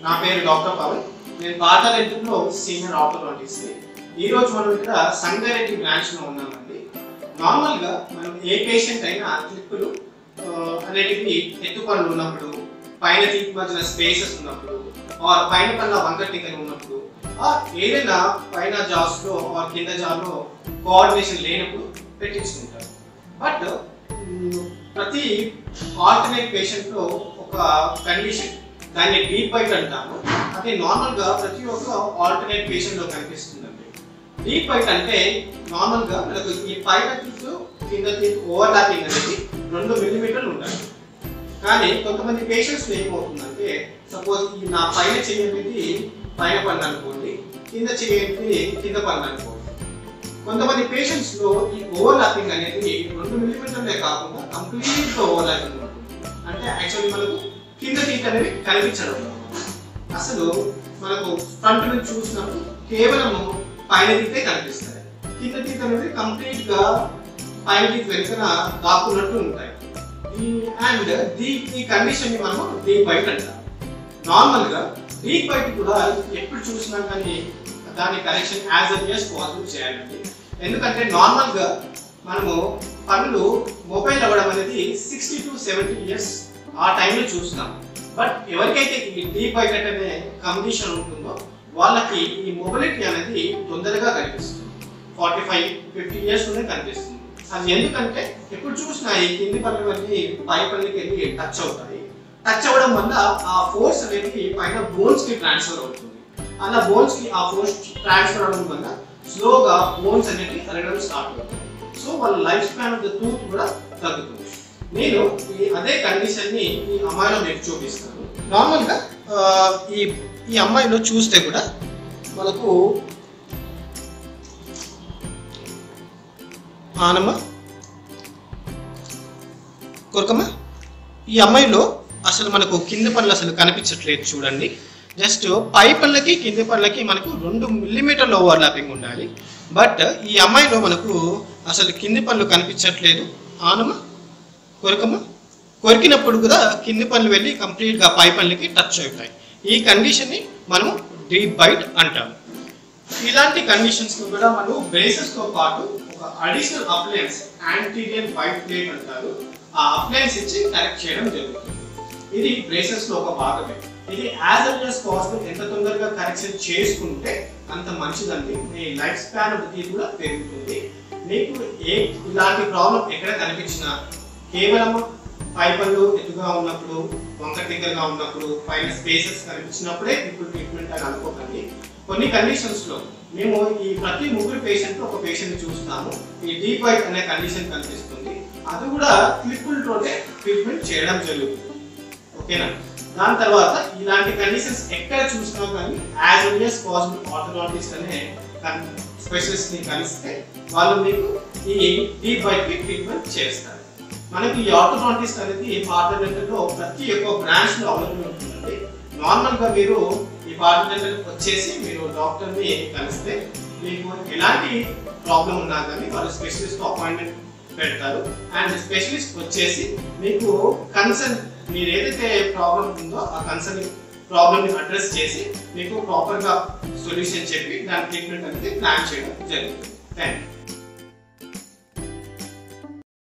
నా పేరు డాక్టర్ పవన్ నేను పాతాలెందులో సీనియర్ ఆర్థోడాంటిస్ట్ ఈ రోజు మనం ఇక్కడ సంగారెడ్డి బ్రాంచ్ లో ఉన్నామండి నార్మల్ గా మనం ఏ పేషెంట్ అయినా క్లిప్పులు ఆ, అనేటివి ఎత్తు పనులు ఉన్నప్పుడు పైన తీపి మధ్యన స్పేసెస్ ఉన్నప్పుడు ఆర్ పైన పనుల వంకటికలు ఉన్నప్పుడు ఆర్ ఏదైనా పైన జాబ్స్ లో ఆర్ కింద జాబ్ లో కోఆర్డినేషన్ లేనప్పుడు పెట్టించుకుంటారు బట్ ప్రతి ఆల్టర్నేట్ పేషెంట్ లో ఒక కండిషన్ దాన్ని డీప్ బైట్ అంటాము అది నార్మల్ గా ప్రతి ఒక్క ఆల్టర్నేట్ పేషెంట్ లో కనిపిస్తుందండి డీప్ బైట్ అంటే నార్మల్ గా మనకు ఈ పైన తీసు కింద తీసు ఓవర్లాపింగ్ అనేది రెండు మిల్లీమీటర్లు ఉండాలి కానీ కొంతమంది పేషెంట్స్ ఏమవుతుందంటే సపోజ్ ఈ నా పైన చెయ్యి అనేది పైన పన్ను అనుకోండి కింద చెయ్యి అనేది కింద పన్ను అనుకోండి కొంతమంది పేషెంట్స్ లో ఈ ఓవర్లాపింగ్ అనేది రెండు మిల్లీమీటర్లే కాకుండా కంప్లీట్ గా ఓవర్లాపింగ్ ఉంటుంది అంటే యాక్చువల్లీ మనకు కింద టీత్ అనేది కనిపించడం లేదు. అసలు మనకు ఫ్రంట్ నుంచి చూసినప్పుడు కేవలం పైన టీతే కనిపిస్తాయి కింద టీత్ అనేది కంప్లీట్ గా పైన టీత్ వెనుకన దాక్కున్నట్టు ఉంటాయి ఈ అండ్ దీ ఈ కండిషన్ ని మనము డీప్ బైట్ అంటాం నార్మల్ గా డీప్ బైట్ కూడా ఎప్పుడు చూసినా కానీ దాని correction as early as possible చేయాలండి ఎందుకంటే నార్మల్ గా మనము పనులు మొబైల్ అవ్వడం అనేది సిక్స్టీ టు సెవెంటీ ఇయర్స్ ఆ టైంలో చూస్తాం బట్ ఎవరికైతే ఈ డీప్ బైట్ అనే కండిషన్ ఉంటుందో వాళ్ళకి ఈ మొబిలిటీ అనేది తొందరగా కనిపిస్తుంది ఫార్టీ ఫైవ్ ఫిఫ్టీ ఇయర్స్ లోనే కనిపిస్తుంది అది ఎందుకంటే ఎప్పుడు చూసినా ఈ కింది పనులు అన్ని పై పనులకి వెళ్ళి టచ్ అవుతాయి టచ్ అవ్వడం వల్ల ఆ ఫోర్స్ అనేది పైన బోన్స్ కి ట్రాన్స్ఫర్ అవుతుంది అలా బోన్స్ కి ఆ ఫోర్స్ ట్రాన్స్ఫర్ అవడం వల్ల స్లోగా బోన్స్ అనేవి అరగడం స్టార్ట్ అవుతుంది సో వాళ్ళ life span of the tooth కూడా తగ్గుతుంది నేను ఈ అదే కండిషన్ ని ఈ అమ్మాయిలో మీకు చూపిస్తాను నార్మల్ గా ఆ, ఈ ఈ అమ్మాయిలో చూస్తే కూడా మనకు ఆనమ్మ కొరకమ్మ ఈ అమ్మాయిలో అసలు మనకు కింద పనులు అసలు కనిపించట్లేదు చూడండి జస్ట్ పై పళ్ళకి కింది పళ్ళకి మనకు రెండు మిల్లీమీటర్ల ఓవర్లాపింగ్ ఉండాలి బట్ ఈ అమ్మాయిలో మనకు అసలు కింది పళ్ళు కనిపించట్లేదు ఆనమ్మ కొరకమ్మ కొరికినప్పుడు కూడా కింది పళ్ళు వెళ్ళి కంప్లీట్గా పై పళ్ళకి టచ్ అవుతాయి ఈ కండిషన్ని మనము డీప్ బైట్ అంటాము ఇలాంటి కండిషన్స్ కూడా మనం బ్రేసెస్ తో పాటు ఒక additional appliance anterior bite plate అంటారు ఆ అప్లయన్స్ ఇచ్చి కరెక్ట్ చేయడం జరుగుతుంది ఇది బ్రేసెస్ లో ఒక భాగమే ఇది యాజ్ ఎర్లీ as పాసిబుల్ ఎంత తొందరగా కరెక్షన్ చేసుకుంటే అంత మంచిదండి మీ లైఫ్ స్పాన్ ఆఫ్ ది కూడా పెరుగుతుంది మీకు ఏ ఇలాంటి ప్రాబ్లం ఎక్కడ కనిపించినా కేవలం పై పళ్ళు ఎత్తుగా ఉన్నప్పుడు వంక దగ్గరగా ఉన్నప్పుడు పైన స్పేసెస్ కనిపించినప్పుడే ఇప్పుడు ట్రీట్మెంట్ అని అనుకోకండి కొన్ని కండిషన్స్ లో మేము ఈ ప్రతి ముగ్గురు పేషెంట్ ఒక పేషెంట్ చూస్తాము ఈ డీప్ వైట్ అనే కండిషన్ కనిపిస్తుంది అది కూడా క్లిప్పులతోనే ట్రీట్మెంట్ చేయడం జరుగుతుంది ఓకేనా దాని తర్వాత ఇలాంటి కండిషన్స్ ఎక్కడ చూసినా కానీ as early as possible orthodontist అనే స్పెషలిస్ట్ ని కలిస్తే వాళ్ళు మీకు ఈ డీప్ వైట్ కి ట్రీట్మెంట్ చేస్తారు మనకి ఈ ఆర్థోడాంటిస్ట్ అనేది పార్లమెంట్ లో ప్రతి ఒక్క బ్రాంచ్ లో అవైలబుల్ ఉంటుందండి నార్మల్ గా మీరు ఈ పార్లమెంట్ వచ్చేసి మీరు డాక్టర్ ని కలిస్తే మీకు ఎలాంటి ప్రాబ్లం ఉన్నా కానీ వాళ్ళు స్పెషలిస్ట్ అపాయింట్మెంట్ పెడతారు అండ్ స్పెషలిస్ట్ వచ్చేసి మీకు కన్సర్న్ మీరు ఏదైతే ప్రాబ్లం ఉందో ఆ కన్సర్న్ ప్రాబ్లమ్ ని అడ్రస్ చేసి మీకు ప్రాపర్ గా సొల్యూషన్ చెప్పి దాని ట్రీట్మెంట్ అనేది ప్లాన్ చేయడం జరుగుతుంది థ్యాంక్ యూ